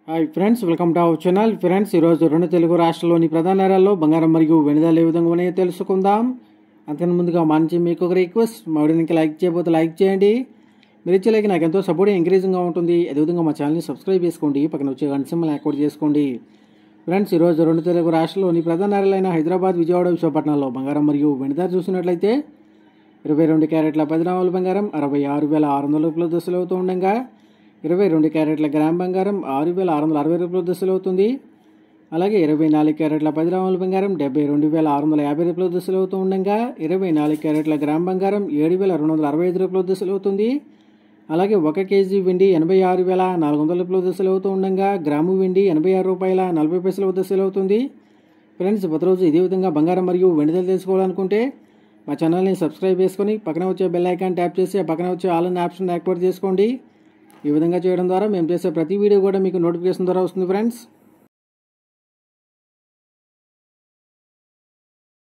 hi friends welcome to our channel friends ఈరోజు రెండు తెలుగు రాష్ట్రాల్లోని ప్రధాన నగరాల్లో బంగారం మరియు వెనుదల ఏ విధంగా ఉన్నాయో తెలుసుకుందాం అంతకు ముందుగా మంచి మీకు ఒక రిక్వెస్ట్ మా వీడియోకి లైక్ చేయబోతే లైక్ చేయండి మీరు ఇచ్చే లైక్ నాకు ఎంతో సపోర్ట్ ఎంకరేజింగ్గా ఉంటుంది అదేవిధంగా మా ఛానల్ని సబ్స్క్రైబ్ చేసుకోండి పక్కన వచ్చే గంట సింబల్ యాక్టివేట్ చేసుకోండి ఫ్రెండ్స్ ఈరోజు రెండు తెలుగు రాష్ట్రాల్లోని ప్రధాన నగరాలైన హైదరాబాద్ విజయవాడ విశాఖపట్నంలో బంగారం మరియు వెనుదల చూసినట్లయితే ఇరవై రెండు క్యారెట్ల పది గ్రాముల బంగారం అరవై ఆరు వేల ఆరు వందల రూపాయల దశలు అవుతూ ఉండగా ఇరవై రెండు క్యారెట్ల గ్రామ్ బంగారం ఆరు వేల ఆరు వందల అరవై రూపాయల దశలు అవుతుంది అలాగే ఇరవై నాలుగు క్యారెట్ల పది గ్రాముల బంగారం డెబ్బై రెండు వేల ఆరు వందల యాభై రూపాయల దశలు అవుతూ ఉండగా ఇరవై నాలుగు క్యారెట్ల గ్రామ్ బంగారం ఏడు వేల రెండు వందల అరవై ఐదు రూపాయల దశలు అవుతుంది అలాగే ఒక కేజీ వెండి ఎనభై ఆరు వేల నాలుగు వందల రూపాయల దశలు అవుతూ ఉండగా గ్రాము వెండి ఎనభై ఆరు రూపాయల నలభై పైసల దశలు అవుతుంది ఫ్రెండ్స్ ప్రతిరోజు ఇదే విధంగా బంగారం మరియు వెండిదలు తెలుసుకోవాలనుకుంటే మా ఛానల్ని సబ్స్క్రైబ్ చేసుకొని పక్కన వచ్చే బెల్ ఐకాన్ ట్యాప్ చేసి ఆ పక్కన వచ్చే ఆల్ అనే ఆప్షన్ యాక్టివేట్ చేసుకోండి ఈ విధంగా చేయడం ద్వారా మేము చేసే ప్రతి వీడియో కూడా మీకు నోటిఫికేషన్ ద్వారా వస్తుంది ఫ్రెండ్స్